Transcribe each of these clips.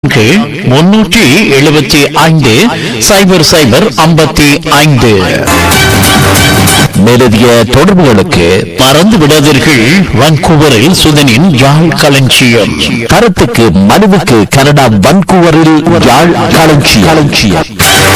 நான்கு முன்னூற்றி எழுபத்தி ஐந்து சைபர் சைபர் ஐம்பத்தி ஐந்து மேலதிக தொடர்புகளுக்கு மறந்து விடாதீர்கள் வான்கூவரில் சுதனின் யாழ் களஞ்சியம் கருத்துக்கு மனுவுக்கு கனடா வான்கூவரில் யாழ் களஞ்சியம் களஞ்சியம்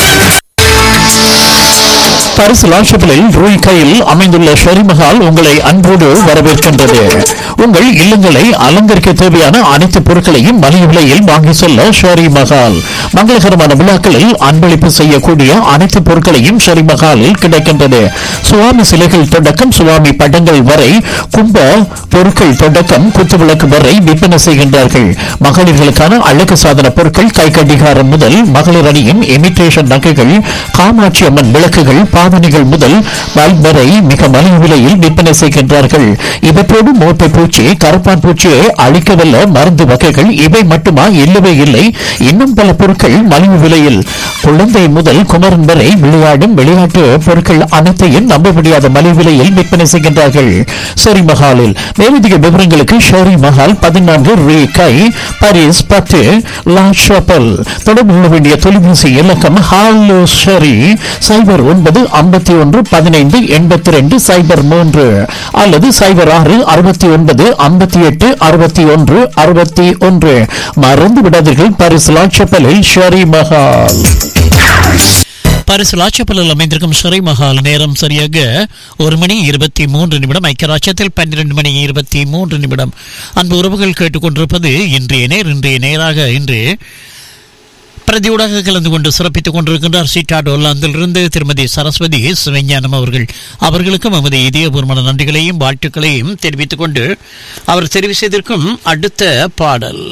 பரிசு லாஷப்பிலில் ரூய் கையில் அமைந்துள்ள ஷெரிமஹால் உங்களை அன்போடு வரவேற்கின்றது உங்கள் இல்லங்களை அலங்கரிக்க தேவையான அனைத்து பொருட்களையும் மலிவு விலையில் வாங்கி செல்ல ஷெரி மஹால் மங்களகரமான விழாக்களில் அன்பளிப்பு செய்யக்கூடிய அனைத்து பொருட்களையும் ஷெரி மஹாலில் கிடைக்கின்றது சுவாமி சிலைகள் தொடக்கம் சுவாமி படங்கள் வரை கும்ப பொருட்கள் தொடக்கம் குத்துவிளக்கு வரை விற்பனை செய்கின்றார்கள் மகளிர்களுக்கான அழகு சாதன பொருட்கள் கை கடிகாரம் முதல் மகளிர் அணியின் இமிட்டேஷன் நகைகள் காமாட்சி அம்மன் விளக்குகள் பாவனைகள் முதல் பல்ப் வரை மிக மலிவு விலையில் விற்பனை செய்கின்றார்கள் இவற்றோடு மோட்டை பூச்சி கருப்பான் பூச்சியை அழிக்கவல்ல மருந்து வகைகள் இவை மட்டுமா இல்லவே இல்லை இன்னும் பல பொருட்கள் மலிவு விலையில் குழந்தை முதல் குமரன் வரை விளையாடும் விளையாட்டு பொருட்கள் அனைத்தையும் நம்ப முடியாத மலிவு விலையில் விற்பனை செய்கின்றார்கள் ஷெரி மஹாலில் மேலதிக விவரங்களுக்கு ஷெரி மஹால் பதினான்கு ரீ கை பாரிஸ் பத்து லா ஷாப்பல் தொடர்பு கொள்ள வேண்டிய தொலைபேசி இலக்கம் ஹாலோ ஷெரி சைபர் ஒன்பது ஐம்பத்தி ஒன்று பதினைந்து எண்பத்தி ரெண்டு சைபர் மூன்று அல்லது சைபர் ஆறு அறுபத்தி ஒன்பது ஐம்பத்தி எட்டு அறுபத்தி ஒன்று அறுபத்தி ஒன்று மறந்து விடாதீர்கள் பாரிஸ் லா ஷாப்பலில் ஷெரி மஹால் பரிசு லாச்சப்பலில் அமைந்திருக்கும் சிறை மகால் நேரம் சரியாக ஒரு மணி இருபத்தி மூன்று நிமிடம் ஐக்கியராட்சத்தில் பன்னிரண்டு மணி இருபத்தி மூன்று நிமிடம் அன்பு உறவுகள் கேட்டுக்கொண்டிருப்பது இன்றைய நேர் இன்றைய நேராக இன்று பிரதியூடாக கலந்து கொண்டு சிறப்பித்துக் கொண்டிருக்கின்றார் சீட்டாடு ஒல்லாந்திலிருந்து திருமதி சரஸ்வதி சிவஞானம் அவர்கள் அவர்களுக்கும் எமது இதயபூர்வமான நன்றிகளையும் வாழ்த்துக்களையும் தெரிவித்துக் கொண்டு அவர் தெரிவு செய்திருக்கும் அடுத்த பாடல்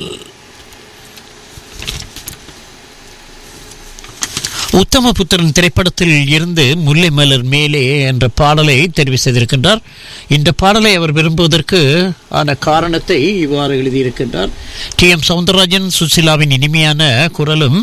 உத்தம புத்திரன் திரைப்படத்தில் இருந்து முல்லை மலர் மேலே என்ற பாடலை தெரிவு செய்திருக்கின்றார் இந்த பாடலை அவர் விரும்புவதற்கு ஆன காரணத்தை இவ்வாறு எழுதியிருக்கின்றார் டி எம் சவுந்தரராஜன் சுசிலாவின் இனிமையான குரலும்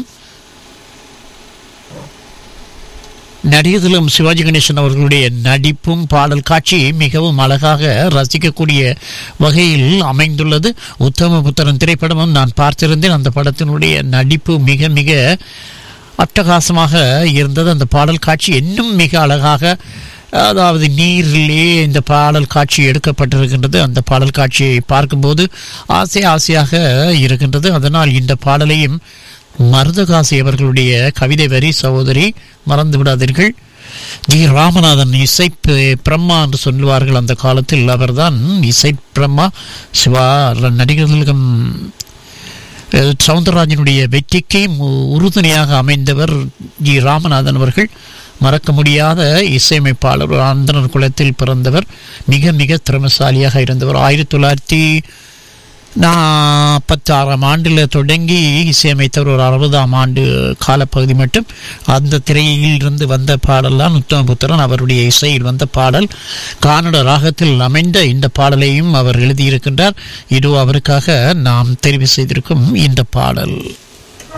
நடிகர்களும் சிவாஜி கணேசன் அவர்களுடைய நடிப்பும் பாடல் காட்சி மிகவும் அழகாக ரசிக்கக்கூடிய வகையில் அமைந்துள்ளது உத்தம புத்திரன் திரைப்படமும் நான் பார்த்திருந்தேன் அந்த படத்தினுடைய நடிப்பு மிக மிக அட்டகாசமாக இருந்தது அந்த பாடல் காட்சி இன்னும் மிக அழகாக அதாவது நீரிலே இந்த பாடல் காட்சி எடுக்கப்பட்டிருக்கின்றது அந்த பாடல் காட்சியை பார்க்கும்போது ஆசை ஆசையாக இருக்கின்றது அதனால் இந்த பாடலையும் மருதகாசி அவர்களுடைய கவிதை வரி சகோதரி மறந்து விடாதீர்கள் ஜி ராமநாதன் இசை பி- பிரம்மா என்று சொல்லுவார்கள் அந்த காலத்தில் அவர்தான் இசை பிரம்மா சிவா நடிகர்களுக்கும் அஹ், சவுந்தரராஜனுடைய வெற்றிக்கு மு- உறுதுணையாக அமைந்தவர் ஜி ராமநாதன் அவர்கள் மறக்க முடியாத இசையமைப்பாளர் ஒரு ஆந்தனர் குலத்தில் பிறந்தவர் மிக மிக திறமசாலியாக இருந்தவர் ஆயிரத்தி தொள்ளாயிரத்தி நாற்பத்தாறாம் ஆண்டில் தொடங்கி இசையமைத்தவர் ஒரு அறுபதாம் ஆண்டு காலப்பகுதி மட்டும் அந்த திரையில் இருந்து வந்த பாடல் தான் உத்தமபுத்திரன் அவருடைய இசையில் வந்த பாடல் கானட ராகத்தில் அமைந்த இந்த பாடலையும் அவர் எழுதியிருக்கின்றார் இது அவருக்காக நாம் தெரிவு செய்திருக்கும் இந்த பாடல்